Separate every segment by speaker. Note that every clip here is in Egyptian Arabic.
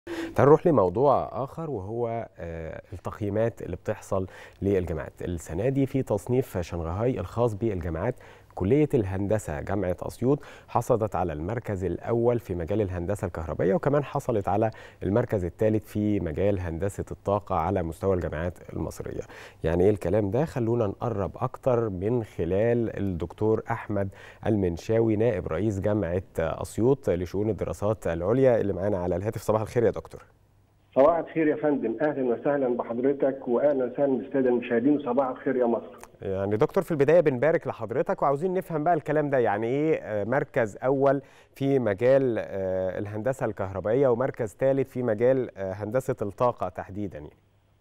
Speaker 1: هنروح لموضوع آخر وهو آه، التقييمات اللي بتحصل للجامعات السنة دي في تصنيف شنغهاي الخاص بالجامعات كلية الهندسة جامعة أسيوط حصلت على المركز الأول في مجال الهندسة الكهربائية وكمان حصلت على المركز الثالث في مجال هندسة الطاقة على مستوى الجامعات المصرية يعني إيه الكلام ده خلونا نقرب أكتر من خلال الدكتور أحمد المنشاوي نائب رئيس جامعة أسيوط لشؤون الدراسات العليا اللي معانا على الهاتف صباح الخير يا دكتور
Speaker 2: صباح الخير يا فندم اهلا وسهلا بحضرتك واهلا وسهلا بالساده المشاهدين وصباح الخير يا مصر
Speaker 1: يعني دكتور في البدايه بنبارك لحضرتك وعاوزين نفهم بقى الكلام ده يعني ايه آه، مركز اول في مجال آه، الهندسه الكهربائيه ومركز ثالث في مجال آه، هندسه الطاقه تحديدا يعني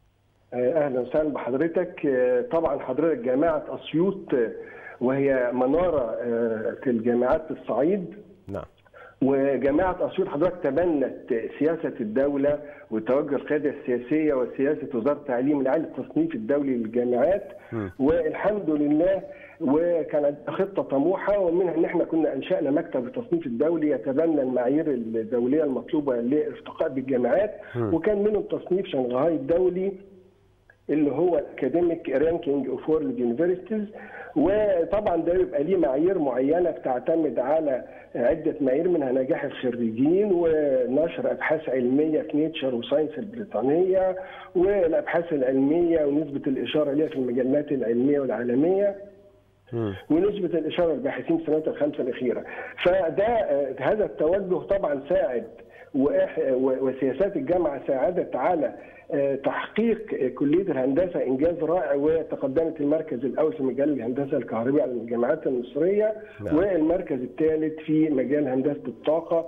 Speaker 2: آه، اهلا وسهلا بحضرتك آه، طبعا حضرتك جامعه اسيوط آه، وهي مناره آه، في الجامعات الصعيد
Speaker 1: نعم
Speaker 2: وجامعه اسيوط حضرتك تبنت سياسه الدوله وتوجه القياده السياسيه وسياسه وزاره التعليم العالي التصنيف الدولي للجامعات
Speaker 1: مم.
Speaker 2: والحمد لله وكان عندنا خطه طموحه ومنها ان احنا كنا انشانا مكتب التصنيف الدولي يتبنى المعايير الدوليه المطلوبه للارتقاء بالجامعات
Speaker 1: مم.
Speaker 2: وكان منهم تصنيف شنغهاي الدولي اللي هو اكاديميك رانكينج اوف وورلد يونيفرسيتيز وطبعا ده بيبقى ليه معايير معينه بتعتمد على عده معايير منها نجاح الخريجين ونشر ابحاث علميه في نيتشر وساينس البريطانيه والابحاث العلميه ونسبه الاشاره ليها في المجلات العلميه والعالميه
Speaker 1: مم.
Speaker 2: ونسبة الإشارة للباحثين في السنوات الخمسة الأخيرة فده آه، هذا التوجه طبعا ساعد وإح- و- وسياسات الجامعة ساعدت على آه، تحقيق آه، كلية الهندسة إنجاز رائع وتقدمت المركز الأول في مجال الهندسة الكهربائية على الجامعات المصرية
Speaker 1: نعم.
Speaker 2: والمركز الثالث في مجال هندسة الطاقة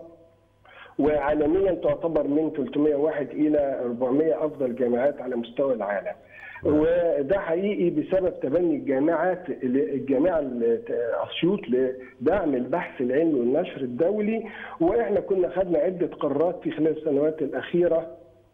Speaker 2: وعالميا تعتبر من 301 الى 400 افضل جامعات على مستوى العالم. وده حقيقي بسبب تبني الجامعات الجامعه اسيوط لدعم البحث العلمي والنشر الدولي واحنا كنا خدنا عده قرارات في خلال السنوات الاخيره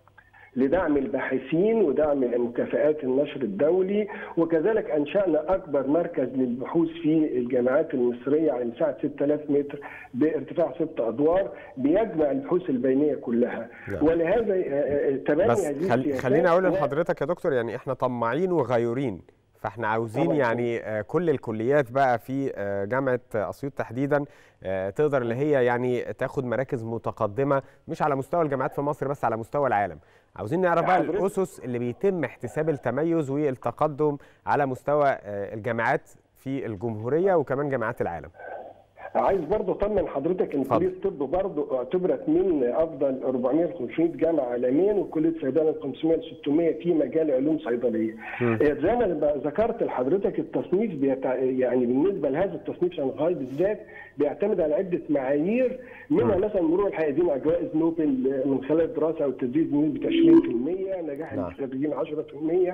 Speaker 2: لدعم الباحثين ودعم مكافآت النشر الدولي وكذلك أنشأنا أكبر مركز للبحوث في الجامعات المصرية على مساحة 6000 متر بارتفاع ست أدوار بيجمع البحوث البينية كلها
Speaker 1: نعم.
Speaker 2: ولهذا آه، آه، تبني
Speaker 1: بس
Speaker 2: هذه
Speaker 1: خل...
Speaker 2: السياسات
Speaker 1: خليني اقول
Speaker 2: و-
Speaker 1: لحضرتك يا دكتور يعني احنا طماعين وغيورين فاحنا عاوزين
Speaker 2: طبعاً.
Speaker 1: يعني آه، كل الكليات بقى في آه، جامعه اسيوط تحديدا آه، تقدر اللي هي يعني تاخد مراكز متقدمه مش على مستوى الجامعات في مصر بس على مستوى العالم عاوزين نعرف بقى
Speaker 2: حضرتك-
Speaker 1: الاسس اللي بيتم احتساب التميز والتقدم على مستوى آه، الجامعات في الجمهوريه وكمان جامعات العالم
Speaker 2: عايز برضه اطمن حضرتك ان
Speaker 1: اتفضل.
Speaker 2: كليه الطب برضه اعتبرت من افضل 400 ل 500 جامعه عالميا وكليه صيدله 500 ل 600 في مجال علوم صيدليه.
Speaker 1: مم.
Speaker 2: آه، زي ما ب- ذكرت لحضرتك التصنيف بيتع... يعني بالنسبه لهذا التصنيف شنغهاي بالذات بيعتمد على عده معايير منها
Speaker 1: مم.
Speaker 2: مثلا مرور الحائزين على جوائز نوبل من خلال الدراسه او التدريس بنسبه 20% نجاح
Speaker 1: نعم.
Speaker 2: الخريجين 10%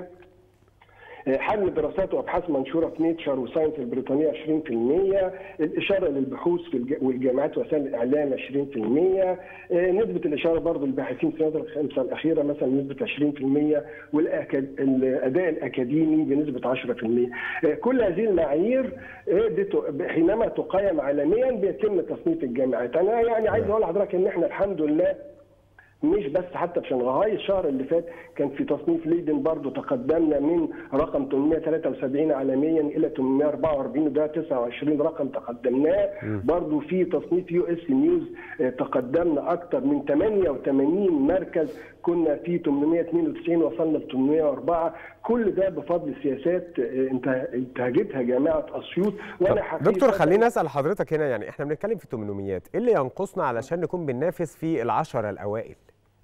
Speaker 2: حجم دراسات وابحاث منشوره في نيتشر وساينس البريطانيه 20% الاشاره للبحوث في الج- والجامعات وسائل الاعلام 20% آه، نسبه الاشاره برضه للباحثين في السنوات الخمسه الاخيره مثلا نسبه 20% والاداء الاكاديمي بنسبه 10% آه، كل هذه المعايير آه، دي ت- حينما تقيم عالميا بيتم تصنيف الجامعات انا يعني عايز اقول لحضرتك ان احنا الحمد لله مش بس حتى في شنغهاي الشهر اللي فات كان في تصنيف ليدن برضو تقدمنا من رقم 873 عالميا الى 844 وده 29 رقم تقدمناه برضو في تصنيف يو اس نيوز آه، تقدمنا اكثر من 88 مركز كنا في 892 وصلنا ل 804 كل ده بفضل سياسات آه، انت- انتهجتها جامعه اسيوط وانا
Speaker 1: طب
Speaker 2: حقيقه
Speaker 1: دكتور خليني اسال حضرتك هنا يعني احنا بنتكلم في 800 ايه اللي ينقصنا علشان نكون بننافس في العشرة الاوائل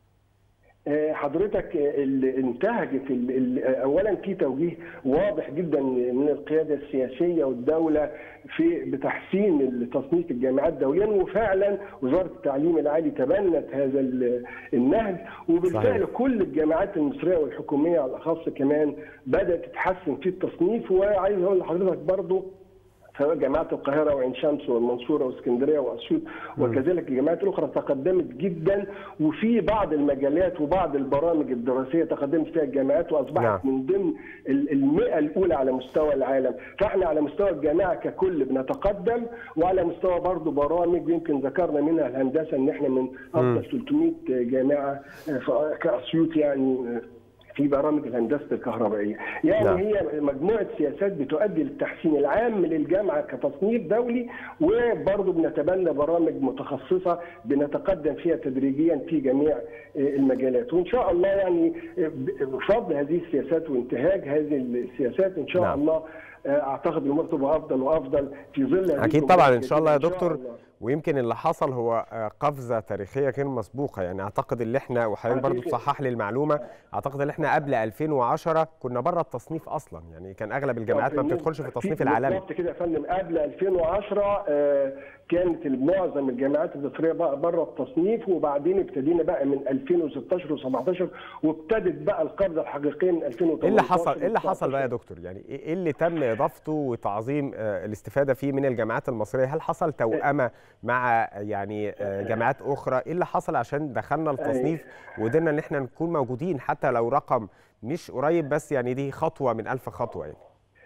Speaker 2: آه، حضرتك آه، اللي انتهجت ال- ال- آه، اولا في توجيه واضح جدا من القياده السياسيه والدوله في بتحسين تصنيف الجامعات دوليا وفعلا وزاره التعليم العالي تبنت هذا ال- النهج وبالفعل
Speaker 1: صحيح.
Speaker 2: كل الجامعات المصريه والحكوميه على الاخص كمان بدات تتحسن في التصنيف وعايز اقول لحضرتك برضو ف- سواء جامعه القاهره وعين شمس والمنصوره واسكندريه واسيوط وكذلك الجامعات الاخرى تقدمت جدا وفي بعض المجالات وبعض البرامج الدراسيه تقدمت فيها الجامعات واصبحت
Speaker 1: نعم.
Speaker 2: من ضمن ال- المئة الأولى على مستوى العالم فإحنا على مستوى الجامعة ككل بنتقدم وعلى مستوى برضو برامج يمكن ذكرنا منها الهندسة إن إحنا من أفضل 300 جامعة في- كأسيوط يعني في برامج الهندسه الكهربائيه، يعني
Speaker 1: نعم.
Speaker 2: هي مجموعه سياسات بتؤدي للتحسين العام للجامعه كتصنيف دولي وبرضه بنتبنى برامج متخصصه بنتقدم فيها تدريجيا في جميع المجالات، وان شاء الله يعني بفضل هذه السياسات وانتهاج هذه السياسات ان شاء
Speaker 1: نعم.
Speaker 2: الله اعتقد الامور تبقى افضل وافضل في ظل هذه
Speaker 1: اكيد طبعا ان
Speaker 2: الأمور
Speaker 1: شاء الله يا
Speaker 2: الجديدة.
Speaker 1: دكتور
Speaker 2: الله.
Speaker 1: ويمكن اللي حصل هو آه، قفزه تاريخيه غير مسبوقه يعني اعتقد اللي احنا وحضرتك برضو
Speaker 2: حقيقي.
Speaker 1: تصحح لي المعلومه اعتقد ان احنا قبل 2010 كنا بره التصنيف اصلا يعني كان اغلب الجامعات ما بتدخلش في التصنيف العالمي
Speaker 2: بالظبط كده يا فندم قبل 2010 آه، كانت معظم الجامعات المصريه بقى بره التصنيف وبعدين ابتدينا بقى من 2016 و17 وابتدت بقى القفزه الحقيقيه من 2018
Speaker 1: ايه اللي حصل ايه اللي حصل بقى يا
Speaker 2: و19.
Speaker 1: دكتور يعني ايه إيه اللي تم اضافته وتعظيم آه، الاستفاده فيه من الجامعات المصريه هل حصل توأمه مع يعني آه، جامعات اخرى ايه اللي حصل عشان دخلنا التصنيف وقدرنا ان احنا نكون موجودين حتى لو رقم مش قريب بس يعني دي خطوه من ألف خطوه يعني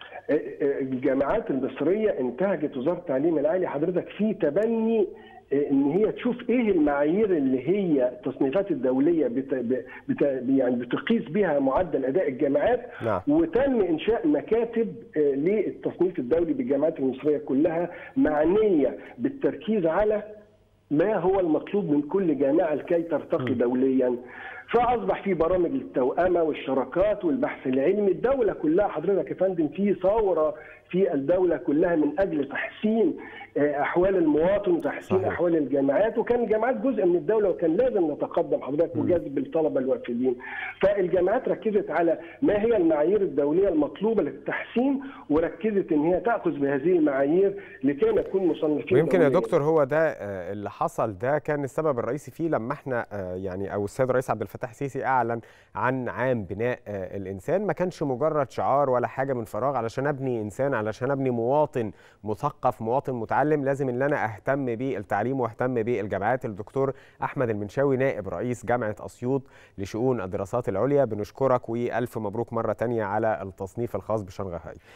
Speaker 2: الجامعات المصريه انتهجت وزاره التعليم العالي حضرتك في تبني ان هي تشوف ايه المعايير اللي هي التصنيفات الدوليه بت... بت... يعني بتقيس بها معدل اداء الجامعات
Speaker 1: نعم.
Speaker 2: وتم انشاء مكاتب آه، للتصنيف الدولي بالجامعات المصريه كلها معنيه بالتركيز على ما هو المطلوب من كل جامعه لكي ترتقي دوليا فاصبح في برامج التوأمه والشراكات والبحث العلمي الدوله كلها حضرتك يا فندم في ثوره في الدوله كلها من اجل تحسين آه، احوال المواطن وتحسين
Speaker 1: صحيح.
Speaker 2: احوال الجامعات وكان الجامعات جزء من الدوله وكان لازم نتقدم حضرتك وجذب الطلبه الوافدين فالجامعات ركزت على ما هي المعايير الدوليه المطلوبه للتحسين وركزت ان هي تاخذ بهذه المعايير لكي نكون مصنفين
Speaker 1: ويمكن يا
Speaker 2: دولياً.
Speaker 1: دكتور هو ده آه، اللي حصل ده كان السبب الرئيسي فيه لما احنا آه، يعني او السيد الرئيس عبد الفتاح السيسي اعلن عن عام بناء آه، الانسان ما كانش مجرد شعار ولا حاجه من فراغ علشان ابني انسان علشان ابني مواطن مثقف مواطن متعلم لازم ان انا اهتم بالتعليم واهتم بالجامعات الدكتور احمد المنشاوي نائب رئيس جامعه اسيوط لشؤون الدراسات العليا بنشكرك والف مبروك مره تانية على التصنيف الخاص بشنغهاي